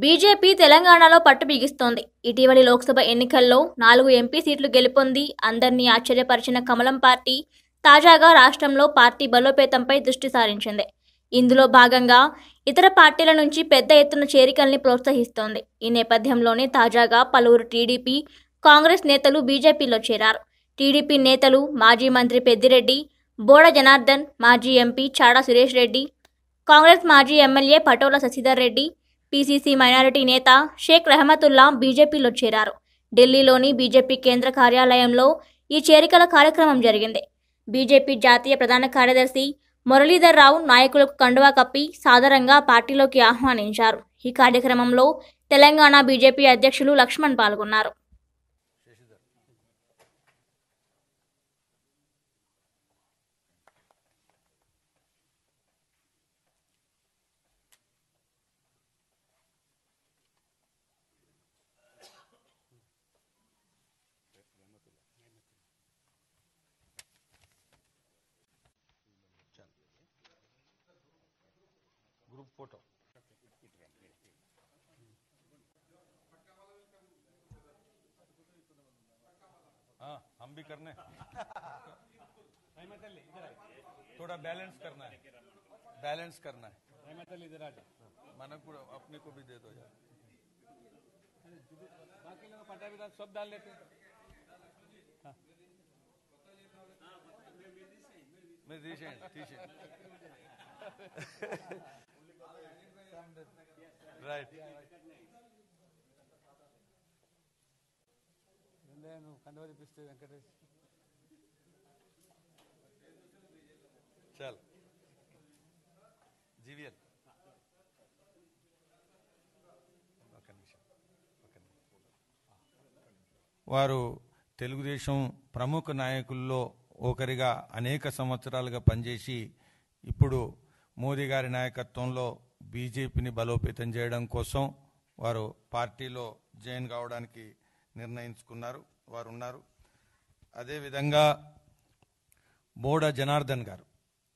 BJP తెలంగాణలో పట్టు బిగిస్తోంది ఇటీవలి లోక్సభ ఎన్నికల్లో నాలుగు ఎంపీ సీట్లు గెలుపొంది అందరినీ ఆశ్చర్యపరిచిన కమలం పార్టీ తాజాగా రాష్ట్రంలో పార్టీ బలోపేతంపై దృష్టి సారించింది ఇందులో భాగంగా ఇతర పార్టీల నుంచి పెద్ద ఎత్తున చేరికల్ని ప్రోత్సహిస్తోంది ఈ నేపథ్యంలోనే తాజాగా పలువురు టీడీపీ కాంగ్రెస్ నేతలు బీజేపీలో చేరారు టీడీపీ నేతలు మాజీ మంత్రి పెద్దిరెడ్డి బోడ జనార్దన్ మాజీ ఎంపీ చాడా సురేష్ రెడ్డి కాంగ్రెస్ మాజీ MLA Patola Shashidhar Reddy PCC minority నేత షేక్ రెహమతుల్లా బీజేపీలో చేరారు ఢిల్లీలోని బీజేపీ కేంద్ర కార్యాలయంలో ఈ చేరికల కార్యక్రమం జరిగింది బీజేపీ జాతీయ ప్రధాన కార్యదర్శి మురళీధర్ రావు నాయకులకు కండువా కప్పి సాదరంగా పార్టీలోకి ఆహ్వానించారు ఈ కార్యక్రమంలో తెలంగాణ బీజేపీ అధ్యక్షులు లక్ష్మణ్ పాల్గొన్నారు ग्रुप फोटो हाँ हम भी करने थोड़ा बैलेंस करना है बैलेंस करना है मन को अपने को भी दे दो यार बाकी लोग पटा भी सब डाल लेते हाँ। मैं తీసేయండి తీసేయండి రైట్ నువ్వు కండువా చూపిస్తే వెంకటేష్ చల్ జీవిఎల్ ఒక నిమిషం ఒక నిమిషం వారు తెలుగుదేశం ప్రముఖ నాయకుల్లో ఒకరిగా అనేక సంవత్సరాలుగా పనిచేసి ఇప్పుడు మోదీ గారి నాయకత్వంలో బీజేపీని బలోపేతం చేయడం కోసం వారు పార్టీలో జాయిన్ కావడానికి నిర్ణయించుకున్నారు వారు ఉన్నారు అదేవిధంగా బోడ జనార్దన్ గారు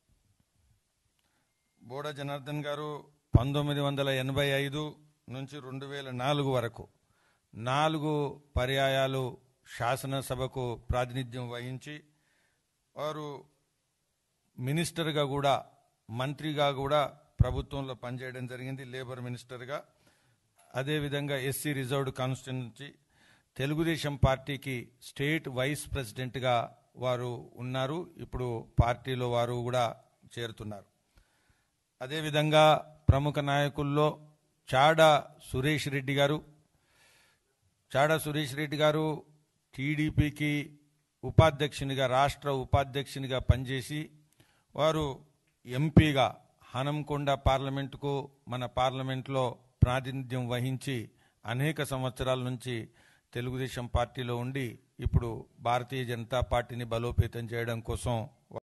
బోడ జనార్దన్ గారు పంతొమ్మిది వందల ఎనభై ఐదు నుంచి రెండు వేల నాలుగు వరకు నాలుగు పర్యాయాలు శాసనసభకు ప్రాతినిధ్యం వహించి వారు మినిస్టర్గా కూడా మంత్రిగా కూడా ప్రభుత్వంలో పనిచేయడం జరిగింది లేబర్ మినిస్టర్గా అదేవిధంగా ఎస్సీ రిజర్వ్డ్ కాన్స్టిట్యున్సీ తెలుగుదేశం పార్టీకి స్టేట్ వైస్ ప్రెసిడెంట్గా వారు ఉన్నారు ఇప్పుడు పార్టీలో వారు కూడా చేరుతున్నారు అదేవిధంగా ప్రముఖ నాయకుల్లో చాడా సురేష్ రెడ్డి గారు చాడా సురేష్ రెడ్డి గారు టీడీపీకి ఉపాధ్యక్షునిగా రాష్ట్ర ఉపాధ్యక్షునిగా పనిచేసి వారు ఎంపీగా హనంకొండ పార్లమెంటుకు మన పార్లమెంట్లో ప్రాతినిధ్యం వహించి అనేక సంవత్సరాల నుంచి తెలుగుదేశం పార్టీలో ఉండి ఇప్పుడు భారతీయ జనతా పార్టీని బలోపేతం చేయడం కోసం